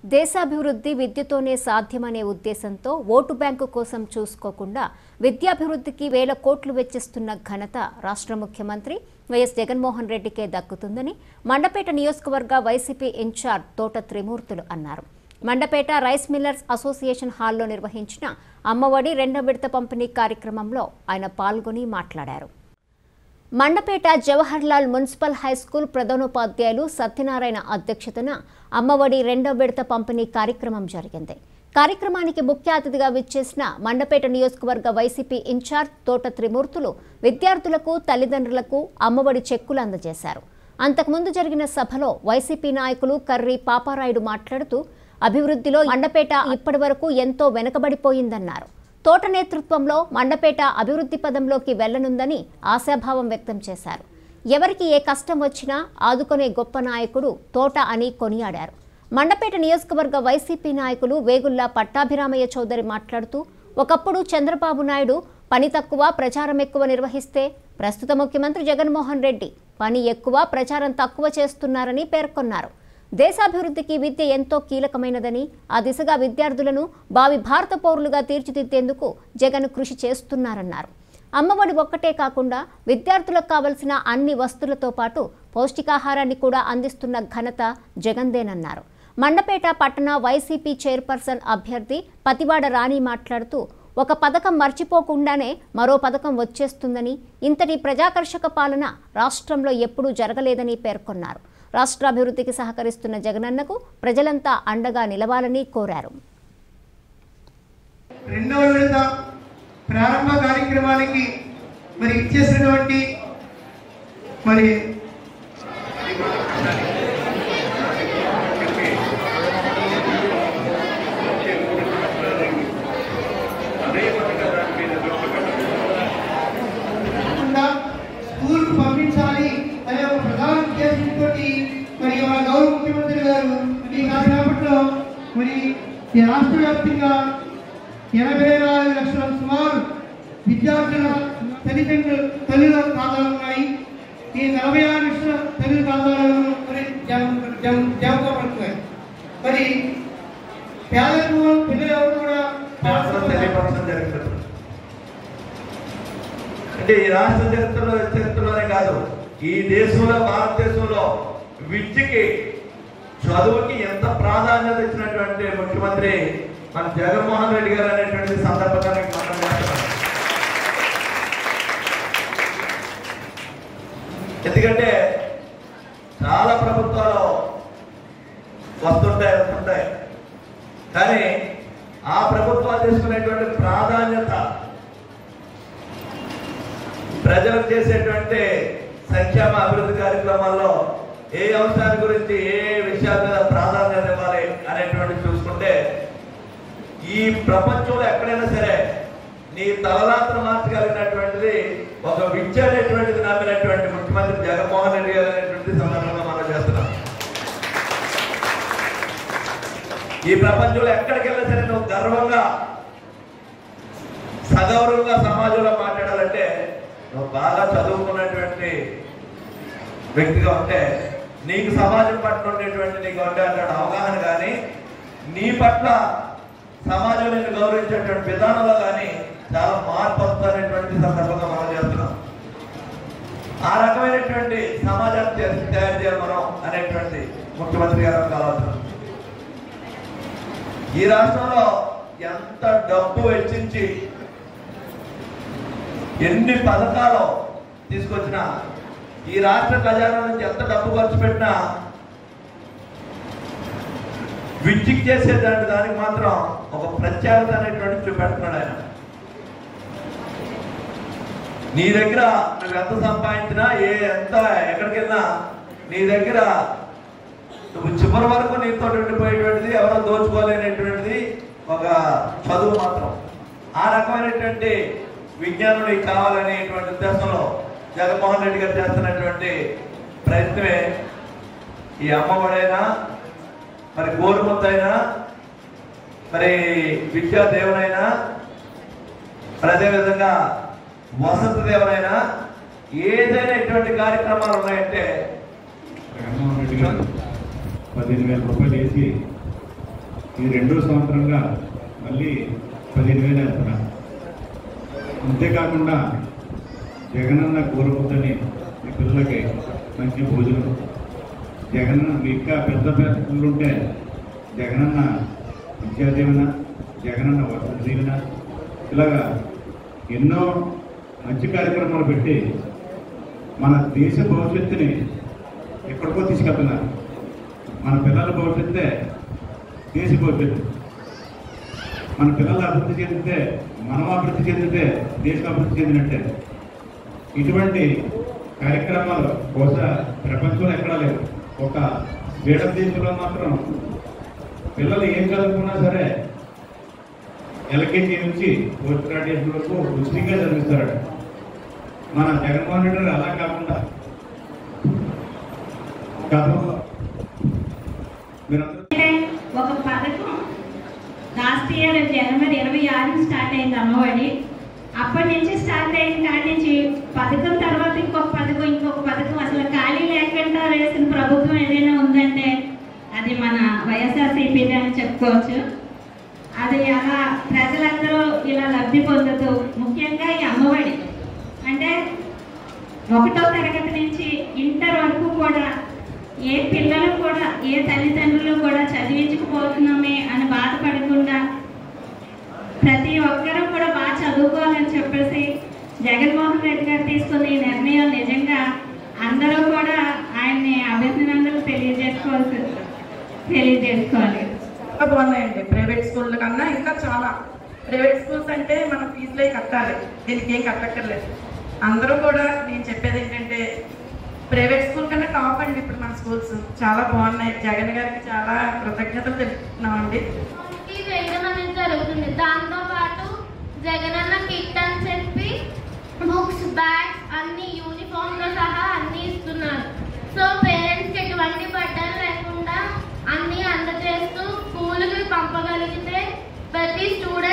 దేశాభివృద్ధి విద్యతోనే సాధ్యమనే ఉద్దేశంతో vote bank కోసం చూసుకోకుండా విద్యాభివృద్ధికి వేల కోట్లు వెచ్చిస్తున్న ఘనత రాష్ట్ర ముఖ్యమంత్రి వైఎస్ జగన్మోహన్ రెడ్డికే దక్కుతుందని మండపేట నియోజకవర్గ వైసీపీ ఇన్ఛార్జ్ తోట త్రిమూర్తులు అన్నారు మండపేట రైస్ మిల్లర్స్ అసోసియేషన్ హాల్లో నిర్వహించిన అమ్మఒడి రెండో విడత పంపిణీ కార్యక్రమంలో ఆయన పాల్గొని మాట్లాడారు మండపేట జవహర్లాల్ మున్సిపల్ హైస్కూల్ ప్రధానోపాధ్యాయులు సత్యనారాయణ అధ్యక్షతన అమ్మఒడి రెండో విడత పంపిణీ కార్యక్రమం జరిగింది కార్యక్రమానికి ముఖ్య అతిథిగా విచ్చేసిన మండపేట నియోజకవర్గ వైసీపీ ఇన్ఛార్జ్ తోట త్రిమూర్తులు విద్యార్థులకు తల్లిదండ్రులకు అమ్మఒడి చెక్కులు అందజేశారు అంతకుముందు జరిగిన సభలో వైసీపీ నాయకులు కర్రి పాపారాయుడు మాట్లాడుతూ అభివృద్ధిలో మండపేట ఇప్పటివరకు ఎంతో వెనుకబడిపోయిందన్నారు తోట నేతృత్వంలో మండపేట అభివృద్ధి పదంలోకి వెళ్లనుందని ఆశాభావం వ్యక్తం చేశారు ఎవరికి ఏ కష్టం వచ్చినా ఆదుకునే గొప్ప నాయకుడు తోట అని కొనియాడారు మండపేట నియోజకవర్గ వైసీపీ నాయకులు వేగుల్లా పట్టాభిరామయ్య చౌదరి మాట్లాడుతూ ఒకప్పుడు చంద్రబాబు నాయుడు పని తక్కువ ప్రచారం ఎక్కువ నిర్వహిస్తే ప్రస్తుత ముఖ్యమంత్రి జగన్మోహన్ రెడ్డి పని ఎక్కువ ప్రచారం తక్కువ చేస్తున్నారని పేర్కొన్నారు దేశాభివృద్ధికి విద్య ఎంతో కీలకమైనదని ఆ దిశగా విద్యార్థులను భావి భారత పౌరులుగా తీర్చిదిద్దేందుకు జగన్ కృషి చేస్తున్నారన్నారు అమ్మఒడి ఒక్కటే కాకుండా విద్యార్థులకు కావలసిన అన్ని వస్తువులతో పాటు పౌష్టికాహారాన్ని కూడా అందిస్తున్న ఘనత జగన్దేనన్నారు మండపేట పట్టణ వైసీపీ చైర్పర్సన్ అభ్యర్థి పతివాడ రాణి మాట్లాడుతూ ఒక పథకం మర్చిపోకుండానే మరో పథకం వచ్చేస్తుందని ఇంతటి ప్రజాకర్షక పాలన రాష్ట్రంలో ఎప్పుడూ జరగలేదని పేర్కొన్నారు రాష్ట్రాభివృద్ధికి సహకరిస్తున్న జగనన్నకు ప్రజలంతా అండగా నిలవాలని కోరారు రెండవ విడత ప్రారంభ కార్యక్రమానికి మరి ఇచ్చేసినటువంటి మరి కాకుండా స్కూల్కు పంపించాలి అనే ఒక ప్రధాన ఉద్దేశంతో మరి మన గౌరవ ముఖ్యమంత్రి గారు ఈ కాసేపట్లో మరి ఈ రాష్ట్ర వ్యాప్తంగా ఎనభై నాలుగు లక్షల సుమారు విద్యార్థుల తల్లిదండ్రులు తల్లుల ఖాతాలు ఉన్నాయి ఈ నలభై ఆరు లక్షల తల్లి ఖాతాలను మరి జమ- జమ- జమపడుతున్నాయి మరి పేదలకు పిల్లలు ఎవరు కూడా శాస్త్రం తెలియపరచడం జరుగుతుంది అంటే ఈ రాష్ట్ర చరిత్రలో చరిత్రలోనే కాదు ఈ దేశంలో భారతదేశంలో విద్యకి చదువుకి ఎంత ప్రాధాన్యత ఇచ్చినటువంటి ముఖ్యమంత్రి మన జగన్మోహన్ రెడ్డి గారు అనేటువంటి సందర్భంగా నేను మనం చేస్తున్నాను ఎందుకంటే చాలా ప్రభుత్వాలు వస్తుంటాయి వస్తుంటాయి కానీ ఆ ప్రభుత్వాలు తీసుకునేటువంటి ప్రాధాన్యత ప్రజలకు చేసేటువంటి సంక్షేమ అభివృద్ధి కార్యక్రమాల్లో ఏ అంశాల గురించి ఏ విషయాల మీద ప్రాధాన్యత ఇవ్వాలి అనేటువంటి చూసుకుంటే ఈ ప్రపంచంలో ఎక్కడైనా సరే నీ తలరాత్ర మార్చగలిగినటువంటిది ఒక విద్య అనేటువంటిది నమ్మినటువంటి ముఖ్యమంత్రి జగన్మోహన్ రెడ్డి గారు అనేటువంటి సందర్భంగా మనం చేస్తున్నాం ఈ ప్రపంచంలో ఎక్కడికి వెళ్ళినా సరే నువ్వు గర్వంగా సగౌరవంగా సమాజంలో మాట్లాడాలంటే నువ్వు బాగా చదువుకున్నటువంటి వ్యక్తిగా ఉంటే నీకు సమాజం పట్ల ఉండేటువంటి నీకు ఉండేటువంటి అవగాహన కానీ నీ పట్ల సమాజం నేను గౌరవించేటువంటి విధానంలో కానీ చాలా మార్పు వస్తున్నటువంటి సందర్భంగా మనం చేస్తున్నాం ఆ రకమైనటువంటి సమాజాన్ని తయారు తయారు చేయాలి మనం అనేటువంటి ముఖ్యమంత్రి గారు కావాల్సిన ఈ రాష్ట్రంలో ఎంత డబ్బు వెచ్చించి ఎన్ని పథకాలు తీసుకొచ్చినా ఈ రాష్ట్ర ఖజానా నుంచి ఎంత డబ్బు ఖర్చు పెట్టినా విద్యకి చేసేదానికి దానికి మాత్రం ఒక ప్రత్యేకత అనేటువంటి చూపెడుతున్నాడు ఆయన నీ దగ్గర నువ్వు ఎంత సంపాదించినా ఏ ఎంత ఎక్కడికి వెళ్ళినా నీ దగ్గర నువ్వు చివరి వరకు నీతో ఉండిపోయేటువంటిది ఎవరో దోచుకోలేనటువంటిది ఒక చదువు మాత్రం ఆ రకమైనటువంటి విజ్ఞానం నీకు కావాలనేటువంటి ఉద్దేశంలో జగన్మోహన్ రెడ్డి గారు చేస్తున్నటువంటి ప్రయత్నమే ఈ అమ్మఒడైనా మరి గోరుముద్దైనా మరి విద్యాదేవునైనా మరి అదేవిధంగా వసతి దేవునైనా ఏదైనా ఇటువంటి కార్యక్రమాలు ఉన్నాయంటే జగన్మోహన్ రెడ్డి గారు పదిహేను వేల రూపాయలు వేసి ఈ రెండో సంవత్సరంగా మళ్ళీ పదిహేను వేలు వేస్తున్నారు అంతేకాకుండా జగనన్న కూరముద్దని మీ పిల్లలకి మంచి భోజనం జగనన్న మీ ఇంకా పెద్ద పిల్లలు ఉంటే జగనన్న విద్యా దీవెన జగనన్న వసతి దీవెన ఇలాగా ఎన్నో మంచి కార్యక్రమాలు పెట్టి మన దేశ భవిష్యత్తుని ఎక్కడికో తీసుకెళ్తున్నారు మన పిల్లల భవిష్యత్తే దేశ భవిష్యత్తు మన పిల్లలు అభివృద్ధి చెందితే మనం అభివృద్ధి చెందితే దేశం అభివృద్ధి చెందినట్టే ఇటువంటి కార్యక్రమాలు బహుశా ప్రపంచంలో ఎక్కడా లేవు ఒక స్వీడన్ దేశంలో మాత్రం పిల్లలు ఏం చదువుకున్నా సరే ఎల్కేజీ నుంచి పోస్ట్ గ్రాడ్యుయేషన్ వరకు ఉచితంగా చదివిస్తారట మన జగన్మోహన్ రెడ్డి గారు అలా కాకుండా గతంలో మీరందరూ అంటే ఒక పథకం లాస్ట్ ఇయర్ జనవరి ఇరవై ఆరున స్టార్ట్ అయింది అమ్మఒడి అప్పటి నుంచి స్టార్ట్ అయిన కాడి నుంచి పథకం తర్వాత ఇంకొక పథకం ఇంకొక పథకం అసలు ఖాళీ లేకుండా వేసిన ప్రభుత్వం ఏదైనా ఉందంటే అది మన వైఎస్ఆర్సీపీ అని చెప్పుకోవచ్చు అది అలా ప్రజలందరూ ఇలా లబ్ధి పొందుతూ ముఖ్యంగా ఈ అమ్మఒడి అంటే ఒకటో తరగతి నుంచి ఇంటర్ వరకు కూడా ఏ పిల్లలు కూడా ఏ తల్లిదండ్రులు కూడా చదివించకపోతున్నామే అని బాధపడకుండా ప్రతి ఒక్కరూ కూడా బాగా చదువుకోవాలని చెప్పేసి జగన్మోహన్ రెడ్డి గారు తీసుకున్న ఈ నిర్ణయం నిజంగా అందరూ కూడా ఆయన్ని అభినందనలు తెలియజేసుకోవాల్సి తెలియజేసుకోవాలి చాలా బాగున్నాయండి ప్రైవేట్ స్కూల్ కన్నా ఇంకా చాలా ప్రైవేట్ స్కూల్స్ అంటే మనం ఫీజులే కట్టాలి దీనికి ఏం కట్టక్కర్లేదు అందరూ కూడా నేను చెప్పేది ఏంటంటే ప్రైవేట్ స్కూల్ కన్నా టాప్ అండి ఇప్పుడు మన స్కూల్స్ చాలా బాగున్నాయి జగన్ గారికి చాలా కృతజ్ఞతలు తెలుపుతున్నామండి కి వేయడం అనేది జరుగుతుంది దాంతో పాటు జగనన్న కిట్ అని చెప్పి బుక్స్ బ్యాగ్స్ అన్ని యూనిఫామ్ తో సహా అన్ని ఇస్తున్నారు సో పేరెంట్స్ కి ఎటువంటి బట్టలు లేకుండా అన్ని అందజేస్తూ స్కూల్కి పంపగలిగితే ప్రతి స్టూడెంట్